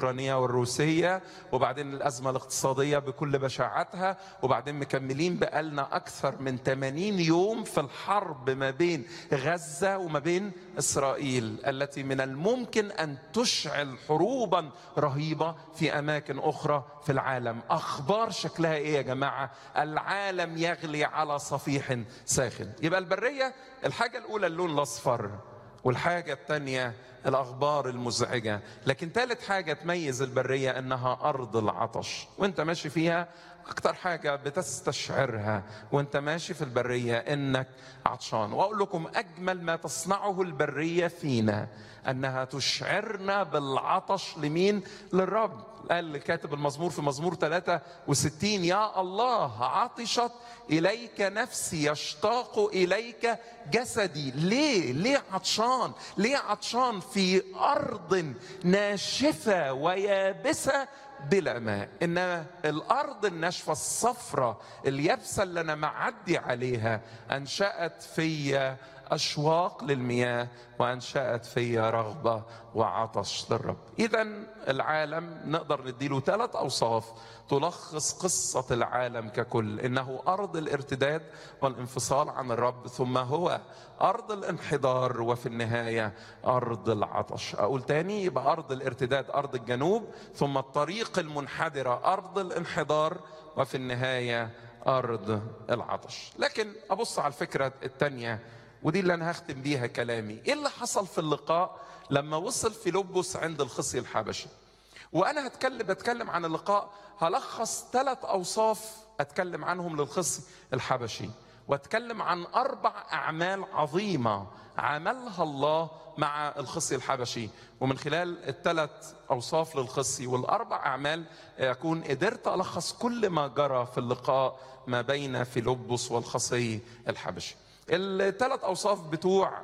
الاوكرانيه والروسيه وبعدين الازمه الاقتصاديه بكل بشاعتها وبعدين مكملين بقالنا اكثر من 80 يوم في الحرب ما بين غزه وما بين اسرائيل التي من الممكن ان تشعل حروبا رهيبه في اماكن اخرى في العالم اخبار شكلها ايه يا جماعه العالم يغلي على صفيح ساخن يبقى البريه الحاجه الاولى اللون الاصفر والحاجة الثانية الأخبار المزعجة لكن ثالث حاجة تميز البرية أنها أرض العطش وانت ماشي فيها أكتر حاجة بتستشعرها وانت ماشي في البرية أنك عطشان وأقول لكم أجمل ما تصنعه البرية فينا أنها تشعرنا بالعطش لمين؟ للرب قال كاتب المزمور في مزمور 63 يا الله عطشت إليك نفسي يشتاق إليك جسدي ليه؟ ليه عطشان؟ ليه عطشان في أرض ناشفة ويابسة بلا ماء إن الأرض الناشفة الصفرة اليابسة اللي أنا معدي عليها أنشأت في أشواق للمياه وأنشأت في رغبة وعطش للرب إذا العالم نقدر نديله ثلاث أوصاف تلخص قصة العالم ككل إنه أرض الارتداد والانفصال عن الرب ثم هو أرض الانحدار وفي النهاية أرض العطش أقول تاني يبقى أرض الارتداد أرض الجنوب ثم الطريق المنحدرة أرض الانحدار وفي النهاية أرض العطش لكن أبص على الفكرة الثانية ودي اللي انا هختم بيها كلامي ايه اللي حصل في اللقاء لما وصل فيلبس عند الخصي الحبشي وانا هتكلم بتكلم عن اللقاء هلخص ثلاث اوصاف اتكلم عنهم للخصي الحبشي واتكلم عن اربع اعمال عظيمه عملها الله مع الخصي الحبشي ومن خلال الثلاث اوصاف للخصي والاربع اعمال اكون قدرت الخص كل ما جرى في اللقاء ما بين فيلبس والخصي الحبشي الثلاث اوصاف بتوع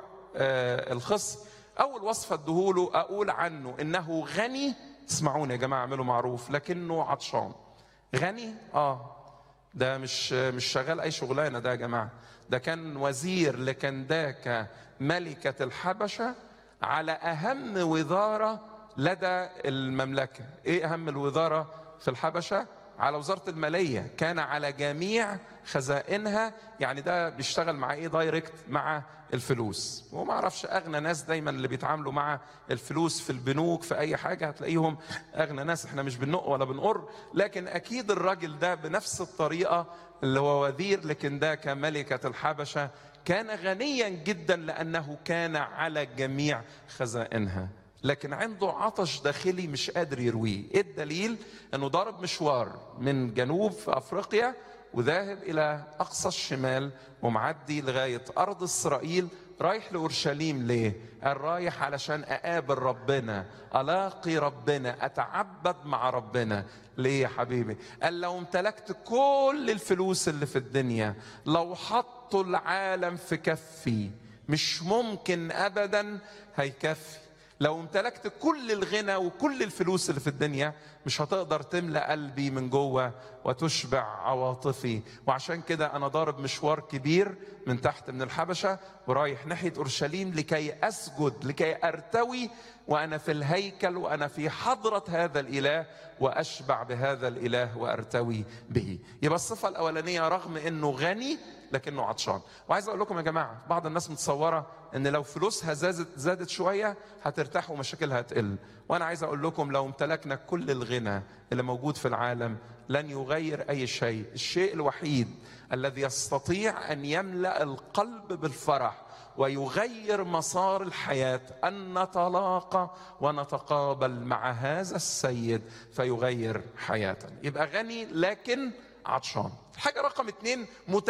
الخص اول وصفه اديهوله اقول عنه انه غني اسمعوني يا جماعه اعملوا معروف لكنه عطشان غني اه ده مش مش شغال اي شغلانه ده يا جماعه ده كان وزير لكنداكا ملكه الحبشه على اهم وزاره لدى المملكه ايه اهم الوزاره في الحبشه على وزاره الماليه كان على جميع خزائنها يعني ده بيشتغل مع ايه دايركت مع الفلوس وما اعرفش اغنى ناس دايما اللي بيتعاملوا مع الفلوس في البنوك في اي حاجه هتلاقيهم اغنى ناس احنا مش بنق ولا بنقر لكن اكيد الراجل ده بنفس الطريقه اللي هو وزير لكن ده كملكه الحبشه كان غنيا جدا لانه كان على جميع خزائنها لكن عنده عطش داخلي مش قادر يرويه ايه الدليل انه ضارب مشوار من جنوب في افريقيا وذاهب الى اقصى الشمال ومعدي لغايه ارض اسرائيل رايح لاورشليم ليه؟ قال رايح علشان اقابل ربنا الاقي ربنا اتعبد مع ربنا ليه يا حبيبي؟ قال لو امتلكت كل الفلوس اللي في الدنيا لو حطوا العالم في كفي مش ممكن ابدا هيكفي لو امتلكت كل الغنى وكل الفلوس اللي في الدنيا مش هتقدر تملأ قلبي من جوه وتشبع عواطفي وعشان كده انا ضارب مشوار كبير من تحت من الحبشه ورايح ناحيه اورشليم لكي اسجد لكي ارتوي وانا في الهيكل وانا في حضره هذا الاله واشبع بهذا الاله وارتوي به يبقى الصفه الاولانيه رغم انه غني لكنه عطشان وعايز اقول لكم يا جماعه بعض الناس متصوره ان لو فلوسها زادت زادت شويه هترتاح ومشاكلها هتقل وانا عايز اقول لكم لو امتلكنا كل الغنى اللي موجود في العالم لن يغير اي شيء الشيء الوحيد الذي يستطيع ان يملا القلب بالفرح ويغير مسار الحياه ان نتلاقى ونتقابل مع هذا السيد فيغير حياتنا يبقى غني لكن عطشان الحاجة رقم اتنين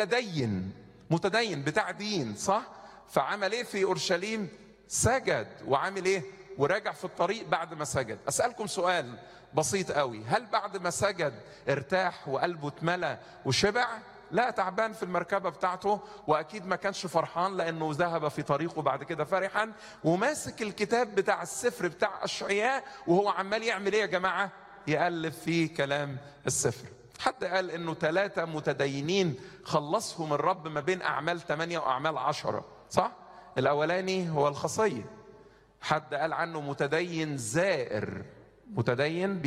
متدين متدين بتاع دين صح فعمل ايه في اورشليم سجد وعامل ايه وراجع في الطريق بعد ما سجد اسالكم سؤال بسيط قوي هل بعد ما سجد ارتاح وقلبه اتملى وشبع لا تعبان في المركبة بتاعته وأكيد ما كانش فرحان لأنه ذهب في طريقه بعد كده فرحا وماسك الكتاب بتاع السفر بتاع أشعياء وهو عمال يعمل إيه يا جماعة؟ يألف فيه كلام السفر حد قال انه ثلاثة متدينين خلصهم الرب ما بين اعمال ثمانية واعمال عشرة صح؟ الاولاني هو الخصية حد قال عنه متدين زائر متدين